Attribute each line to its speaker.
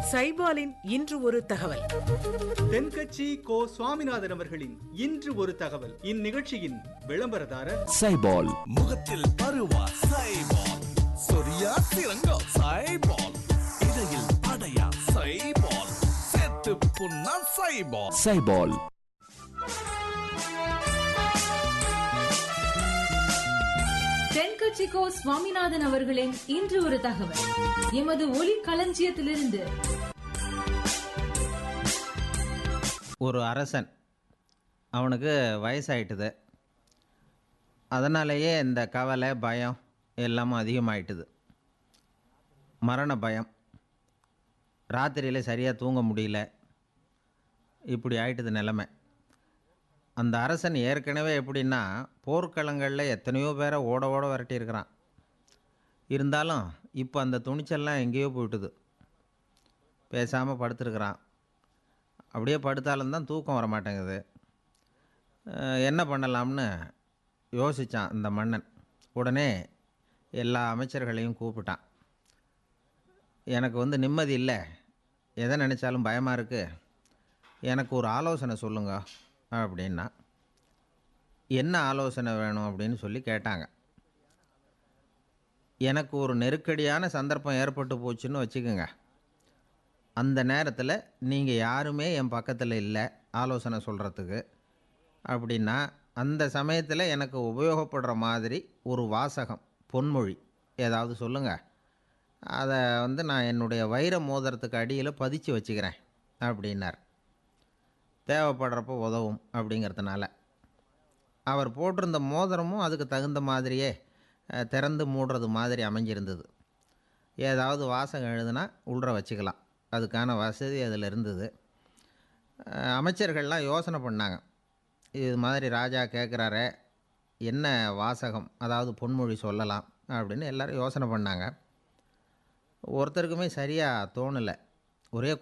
Speaker 1: சைபாலின் இன்று ஒரு தகவல்
Speaker 2: தென்கட்சி கோ சுவாமிநாதன் அவர்களின் இன்று ஒரு தகவல் இந்நிகழ்ச்சியின் விளம்பரதாரர்
Speaker 3: சைபால்
Speaker 4: முகத்தில் பருவா சைபால் சொரியா சிறங்கா சைபால் இடையில் அடையா சைபால் செத்து புண்ணா சைபால்
Speaker 3: சைபால்
Speaker 5: தென்கட்சிக்கோ சுவாமிநாதன் அவர்களின் இன்று ஒரு தகவல் எமது ஒலி களஞ்சியத்திலிருந்து
Speaker 6: ஒரு அரசன் அவனுக்கு வயசாயிட்டுது அதனாலேயே இந்த கவலை பயம் எல்லாமும் அதிகமாயிட்டுது மரண பயம் ராத்திரியில் சரியாக தூங்க முடியல இப்படி ஆயிட்டுது நிலைமை அந்த அரசன் ஏற்கனவே எப்படின்னா போர்க்களங்களில் எத்தனையோ பேரை ஓட ஓட விரட்டியிருக்கிறான் இருந்தாலும் இப்போ அந்த துணிச்சல்லாம் எங்கேயோ போயிட்டுது பேசாமல் படுத்துருக்குறான் அப்படியே படுத்தாலும் தான் தூக்கம் வர மாட்டேங்குது அஹ் என்ன பண்ணலாம்னு யோசித்தான் இந்த மன்னன் உடனே எல்லா அமைச்சர்களையும் கூப்பிட்டான் எனக்கு வந்து நிம்மதி இல்லை எதை நினச்சாலும் பயமாக இருக்குது எனக்கு ஒரு ஆலோசனை சொல்லுங்க அப்படின்னா என்ன ஆலோசனை வேணும் அப்படின்னு சொல்லி கேட்டாங்க எனக்கு ஒரு நெருக்கடியான சந்தர்ப்பம் ஏற்பட்டு போச்சுன்னு வச்சுக்கோங்க அந்த நேரத்தில் நீங்கள் யாருமே என் பக்கத்தில் இல்லை ஆலோசனை சொல்கிறதுக்கு அப்படின்னா அந்த சமயத்தில் எனக்கு உபயோகப்படுற மாதிரி ஒரு வாசகம் பொன்மொழி ஏதாவது சொல்லுங்கள் அதை வந்து நான் என்னுடைய வைர மோதிரத்துக்கு அடியில் பதிச்சு வச்சுக்கிறேன் அப்படின்னார் தேவைப்படுறப்போ உதவும் அப்படிங்கிறதுனால அவர் போட்டிருந்த மோதிரமும் அதுக்கு தகுந்த மாதிரியே அஹ், திறந்து மூடுறது மாதிரி அமைஞ்சிருந்தது ஏதாவது வாசகம் எழுதுனா உள்ற வச்சுக்கலாம் அதுக்கான வசதி அதில் இருந்தது அஹ், அமைச்சர்கள்லாம் யோசனை பண்ணாங்க இது மாதிரி ராஜா கேட்குறாரே என்ன வாசகம் அதாவது பொன்மொழி சொல்லலாம் அப்படின்னு எல்லாரும் யோசனை பண்ணாங்க ஒருத்தருக்குமே சரியாக தோணலை ஒரே